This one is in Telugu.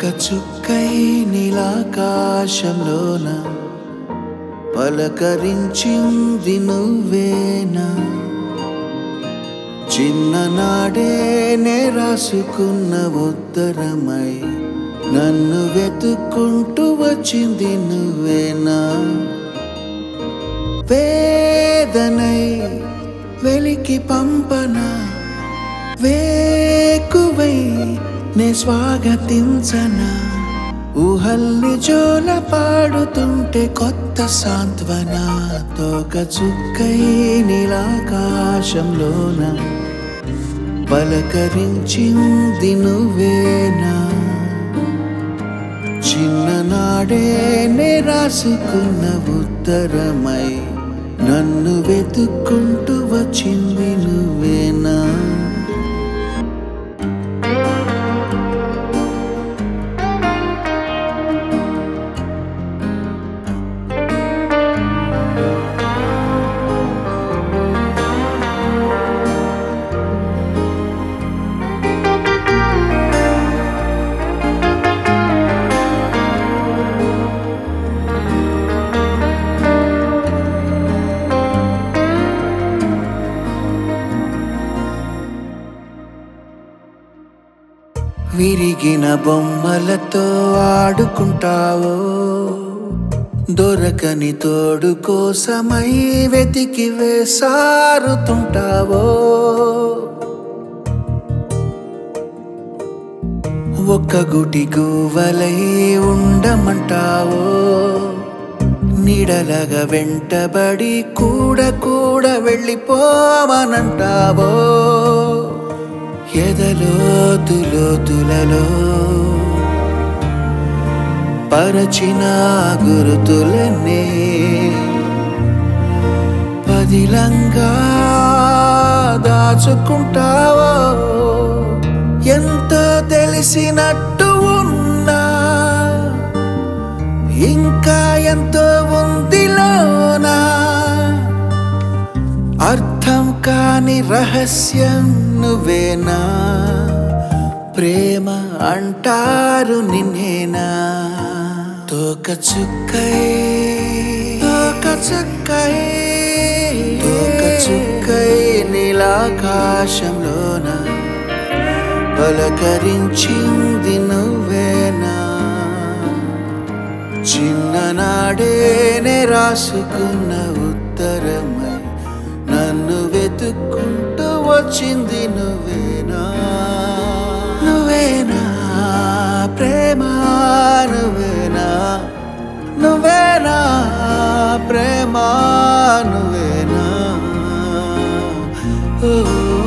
చుక్కై నీలాకాశంలోన పలకరించింది నువ్వేనా చిన్ననాడే నే రాసుకున్న ఉత్తరమై నన్ను వెతుక్కుంటూ వచ్చింది నువ్వేనా వేదనై వెలికి పంపన వేకువై నే స్వాగతించనా ఊహల్ని జోల పాడుతుంటే కొత్త సాంత్వన తోక చుక్కై నీలాకాశంలోన పలకరించింది నువ్వేనా చిన్ననాడే నే రాసుకున్న ఉత్తరమై నన్ను వెతుక్కుంటూ వచ్చింది నువ్వేనా విరిగిన బొమ్మలతో ఆడుకుంటావో దొరకని తోడు కోసమై వెతికి వేసారుతుంటావో ఒక్క గుటి గువ్వలై ఉండమంటావో నీడలగా వెంటబడి కూడా కూడా వెళ్ళిపోవనంటావో ఎదలోతులోతులలో పరచిన గురుతులనే పదిలంగా దాచుకుంటావో ఎంతో తెలిసినట్టు ఉన్నా ఇంకా ఎంతో ఉందిలోనా అర్థం కాని రహస్యం నువ్వేనా ప్రేమ అంటారు నిన్నేనా తోక చుక్కై తోక చుక్కై తోక చుక్కై నీలాకాశంలోన పలకరించింది నువ్వేనా చిన్ననాడేనే రాసుకున్న ఉత్తరమై నన్ను వెతుక్కుంటూ వచ్చింది నువ్వేనా నువ్వేనా ప్రేమ నువ్వేనా నువ్వేనా ప్రేమ నువ్వేనా ఓ